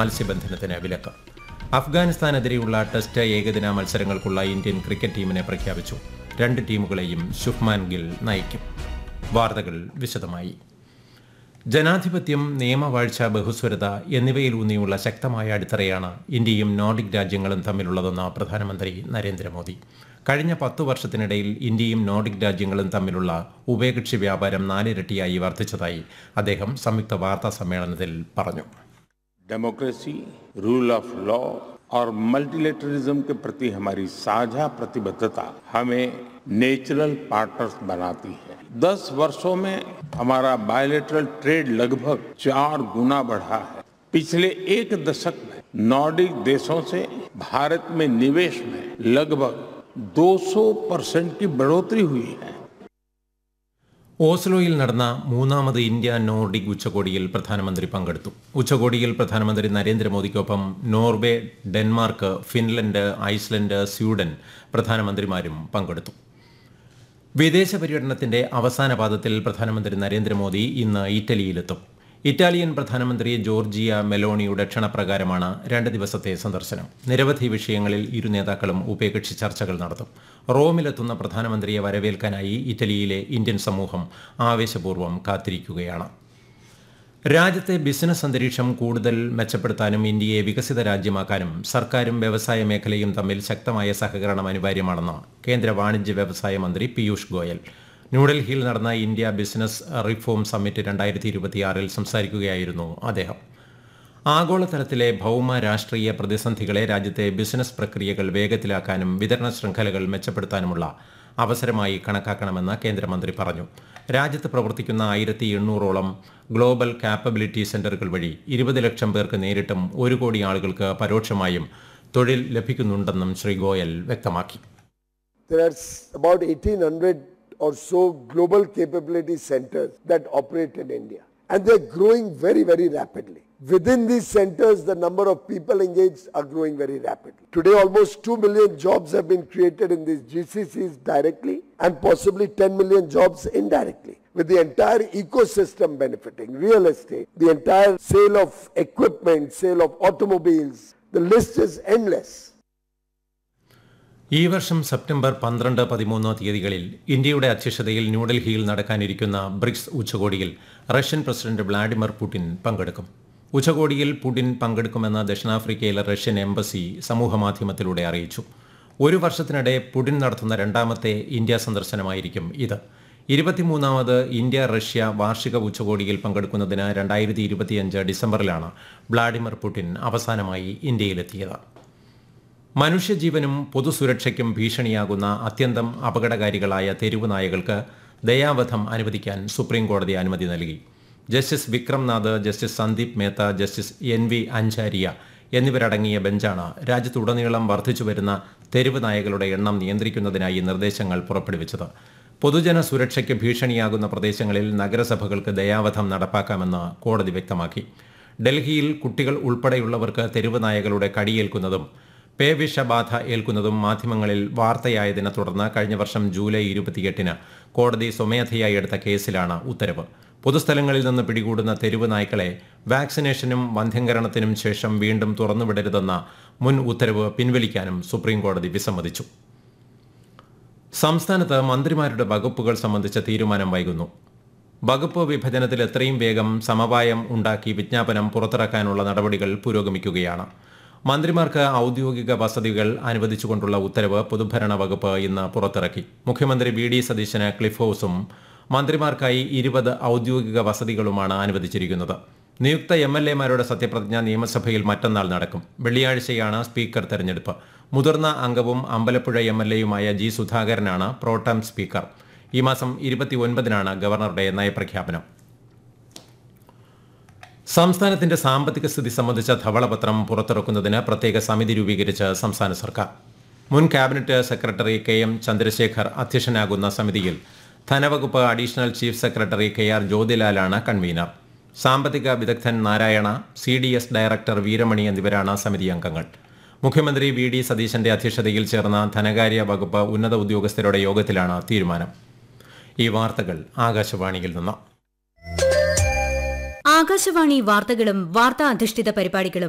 മത്സ്യബന്ധനത്തിന് വിലക്ക് അഫ്ഗാനിസ്ഥാനെതിരെയുള്ള ടെസ്റ്റ് ഏകദിന മത്സരങ്ങൾക്കുള്ള ഇന്ത്യൻ ക്രിക്കറ്റ് ടീമിനെ പ്രഖ്യാപിച്ചു രണ്ട് ടീമുകളെയും ശുഭ്മാൻ ഗിൽ നയിക്കും വാർത്തകൾ വിശദമായി ജനാധിപത്യം നിയമവാഴ്ച ബഹുസ്വരത എന്നിവയിലൂന്നിയുള്ള ശക്തമായ അടിത്തറയാണ് ഇന്ത്യയും നോർഡിക് രാജ്യങ്ങളും തമ്മിലുള്ളതെന്ന് പ്രധാനമന്ത്രി നരേന്ദ്രമോദി കഴിഞ്ഞ പത്തു വർഷത്തിനിടയിൽ ഇന്ത്യയും നോർഡിക് രാജ്യങ്ങളും തമ്മിലുള്ള ഉഭയകക്ഷി വ്യാപാരം നാലിരട്ടിയായി വർദ്ധിച്ചതായി അദ്ദേഹം സംയുക്ത വാർത്താ സമ്മേളനത്തിൽ പറഞ്ഞു डेमोक्रेसी रूल ऑफ लॉ और मल्टीलेटरिज्म के प्रति हमारी साझा प्रतिबद्धता हमें नेचुरल पार्टनर्स बनाती है दस वर्षों में हमारा बायोलेटरल ट्रेड लगभग चार गुना बढ़ा है पिछले एक दशक में नॉर्डिक देशों से भारत में निवेश में लगभग 200 परसेंट की बढ़ोतरी हुई है ഓസ്ലോയിൽ നടന്ന മൂന്നാമത് ഇന്ത്യ നോർഡിക് ഉച്ചകോടിയിൽ പ്രധാനമന്ത്രി പങ്കെടുത്തു ഉച്ചകോടിയിൽ പ്രധാനമന്ത്രി നരേന്ദ്രമോദിക്കൊപ്പം Norway Denmark Finland Iceland Sweden പ്രധാനമന്ത്രിമാരും പങ്കെടുത്തു വിദേശ പര്യടനത്തിന്റെ അവസാന പാദത്തിൽ പ്രധാനമന്ത്രി നരേന്ദ്രമോദി ഇന്ന് ഇറ്റലിയിലെത്തും ഇറ്റാലിയൻ പ്രധാനമന്ത്രി ജോർജിയ മെലോണിയുടെ ക്ഷണപ്രകാരമാണ് രണ്ട് ദിവസത്തെ സന്ദർശനം നിരവധി വിഷയങ്ങളിൽ ഇരു നേതാക്കളും ഉഭയകക്ഷി ചർച്ചകൾ നടത്തും റോമിലെത്തുന്ന പ്രധാനമന്ത്രിയെ വരവേൽക്കാനായി ഇറ്റലിയിലെ ഇന്ത്യൻ സമൂഹം ആവേശപൂർവ്വം കാത്തിരിക്കുകയാണ് രാജ്യത്തെ ബിസിനസ് അന്തരീക്ഷം കൂടുതൽ മെച്ചപ്പെടുത്താനും ഇന്ത്യയെ വികസിത രാജ്യമാക്കാനും സർക്കാരും വ്യവസായ മേഖലയും തമ്മിൽ ശക്തമായ സഹകരണം അനിവാര്യമാണെന്ന് കേന്ദ്ര വാണിജ്യ വ്യവസായ മന്ത്രി പീയൂഷ് ഗോയൽ ന്യൂഡൽഹിയിൽ നടന്ന ഇന്ത്യ ബിസിനസ് റിഫോം സമ്മിറ്റ് രണ്ടായിരത്തി ഇരുപത്തിയാറിൽ സംസാരിക്കുകയായിരുന്നു അദ്ദേഹം ആഗോളതലത്തിലെ ഭൗമ രാഷ്ട്രീയ പ്രതിസന്ധികളെ രാജ്യത്തെ ബിസിനസ് പ്രക്രിയകൾ വേഗത്തിലാക്കാനും വിതരണ ശൃംഖലകൾ മെച്ചപ്പെടുത്താനുമുള്ള അവസരമായി കണക്കാക്കണമെന്ന് കേന്ദ്രമന്ത്രി പറഞ്ഞു രാജ്യത്ത് പ്രവർത്തിക്കുന്ന ആയിരത്തി എണ്ണൂറോളം ഗ്ലോബൽ കാപ്പബിലിറ്റി സെന്ററുകൾ വഴി ഇരുപത് ലക്ഷം പേർക്ക് നേരിട്ടും ഒരു കോടി ആളുകൾക്ക് പരോക്ഷമായും തൊഴിൽ ലഭിക്കുന്നുണ്ടെന്നും ശ്രീ ഗോയൽ വ്യക്തമാക്കി There are s- about 1800 or so global capability centers that operate in India. And they're growing very, very rapidly. Within these centers, the number of people engaged are growing very rapidly. Today, almost 2 million jobs have been created in these GCCs directly and possibly 10 million jobs indirectly. With the entire ecosystem benefiting, real estate, the entire sale of equipment, sale of automobiles, the list is endless. ഈ വർഷം September പന്ത്രണ്ട് പതിമൂന്ന് തീയതികളിൽ ഇന്ത്യയുടെ അധ്യക്ഷതയിൽ ന്യൂഡൽഹിയിൽ നടക്കാനിരിക്കുന്ന BRICS ഉച്ചകോടിയിൽ റഷ്യൻ പ്രസിഡന്റ് വ്ളാഡിമിർ പുടിൻ പങ്കെടുക്കും ഉച്ചകോടിയിൽ പുടിൻ പങ്കെടുക്കുമെന്ന് ദക്ഷിണാഫ്രിക്കയിലെ റഷ്യൻ എംബസി സമൂഹമാധ്യമത്തിലൂടെ അറിയിച്ചു ഒരു വർഷത്തിനിടെ പുടിൻ നടത്തുന്ന രണ്ടാമത്തെ ഇന്ത്യ സന്ദർശനമായിരിക്കും ഇത് ഇരുപത്തിമൂന്നാമത് ഇന്ത്യ റഷ്യ വാർഷിക ഉച്ചകോടിയിൽ പങ്കെടുക്കുന്നതിന് രണ്ടായിരത്തി ഇരുപത്തിയഞ്ച് ഡിസംബറിലാണ് വ്ളാഡിമിർ പുടിൻ അവസാനമായി ഇന്ത്യയിലെത്തിയത് മനുഷ്യജീവനും പൊതുസുരക്ഷയ്ക്കും ഭീഷണിയാകുന്ന അത്യന്തം അപകടകാരികളായ തെരുവ് നായകൾക്ക് ദയാവധം അനുവദിക്കാൻ സുപ്രീം കോടതി അനുമതി നൽകി justice Vikramnath justice Sandeep Mehta justice N V Anjaria എന്നിവരടങ്ങിയ ബെഞ്ചാണ് രാജ്യത്തുടനീളം വർദ്ധിച്ചുവരുന്ന തെരുവ് നായകളുടെ എണ്ണം നിയന്ത്രിക്കുന്നതിനായി നിർദ്ദേശങ്ങൾ പുറപ്പെടുവിച്ചത് പൊതുജന സുരക്ഷയ്ക്ക് ഭീഷണിയാകുന്ന പ്രദേശങ്ങളിൽ നഗരസഭകൾക്ക് ദയാവധം നടപ്പാക്കാമെന്ന് കോടതി വ്യക്തമാക്കി ഡൽഹിയിൽ കുട്ടികൾ ഉൾപ്പെടെയുള്ളവർക്ക് തെരുവ് നായകളുടെ കടിയേൽക്കുന്നതും പേവിഷബാധ ഏൽക്കുന്നതും മാധ്യമങ്ങളിൽ വാർത്തയായതിനെ തുടർന്ന് കഴിഞ്ഞ വർഷം ജൂലൈ ഇരുപത്തിയെട്ടിന് കോടതി സ്വമേധയായി എടുത്ത കേസിലാണ് ഉത്തരവ് പൊതുസ്ഥലങ്ങളിൽ നിന്ന് പിടികൂടുന്ന തെരുവ് നായ്ക്കളെ വാക്സിനേഷനും വന്ധ്യംകരണത്തിനും ശേഷം വീണ്ടും തുറന്നുവിടരുതെന്ന മുൻ ഉത്തരവ് പിൻവലിക്കാനും സുപ്രീം കോടതി വിസമ്മതിച്ചു സംസ്ഥാനത്ത് മന്ത്രിമാരുടെ വകുപ്പുകൾ സംബന്ധിച്ച തീരുമാനം വൈകുന്നു വകുപ്പ് വിഭജനത്തിൽ എത്രയും വേഗം സമവായം ഉണ്ടാക്കി വിജ്ഞാപനം പുറത്തിറക്കാനുള്ള നടപടികൾ പുരോഗമിക്കുകയാണ് മന്ത്രിമാർക്ക് ഔദ്യോഗിക വസതികൾ അനുവദിച്ചുകൊണ്ടുള്ള ഉത്തരവ് പൊതുഭരണ വകുപ്പ് ഇന്ന് പുറത്തിറക്കി മുഖ്യമന്ത്രി വി ഡി സതീശന് ക്ലിഫ് ഹൌസും മന്ത്രിമാർക്കായി ഇരുപത് ഔദ്യോഗിക വസതികളുമാണ് അനുവദിച്ചിരിക്കുന്നത് നിയുക്ത എം എൽ എമാരുടെ സത്യപ്രതിജ്ഞ നിയമസഭയിൽ മറ്റന്നാൾ നടക്കും വെള്ളിയാഴ്ചയാണ് സ്പീക്കർ തെരഞ്ഞെടുപ്പ് മുതിർന്ന അംഗവും അമ്പലപ്പുഴ എം എൽ എയുമായ ജി സുധാകരനാണ് പ്രോട്ടം സ്പീക്കർ ഈ മാസം ഇരുപത്തിയൊൻപതിനാണ് ഗവർണറുടെ നയപ്രഖ്യാപനം സംസ്ഥാനത്തിന്റെ സാമ്പത്തിക സ്ഥിതി സംബന്ധിച്ച ധവളപത്രം പുറത്തിറക്കുന്നതിന് പ്രത്യേക സമിതി രൂപീകരിച്ച് സംസ്ഥാന സർക്കാർ മുൻ cabinet secretary K M Chandrasekhar അധ്യക്ഷനാകുന്ന സമിതിയിൽ ധനവകുപ്പ് additional chief secretary K R ജ്യോതിലാലാണ് കൺവീനർ സാമ്പത്തിക വിദഗ്ധൻ Narayana C D S director Veeramani എന്നിവരാണ് സമിതി അംഗങ്ങൾ മുഖ്യമന്ത്രി വി ഡി സതീശന്റെ അധ്യക്ഷതയിൽ ചേർന്ന ധനകാര്യ വകുപ്പ് ഉന്നത ഉദ്യോഗസ്ഥരുടെ യോഗത്തിലാണ് തീരുമാനം ഈ വാർത്തകൾ ആകാശവാണിയിൽ നിന്ന് ആകാശവാണി വാർത്തകളും വാർത്താ അധിഷ്ഠിത പരിപാടികളും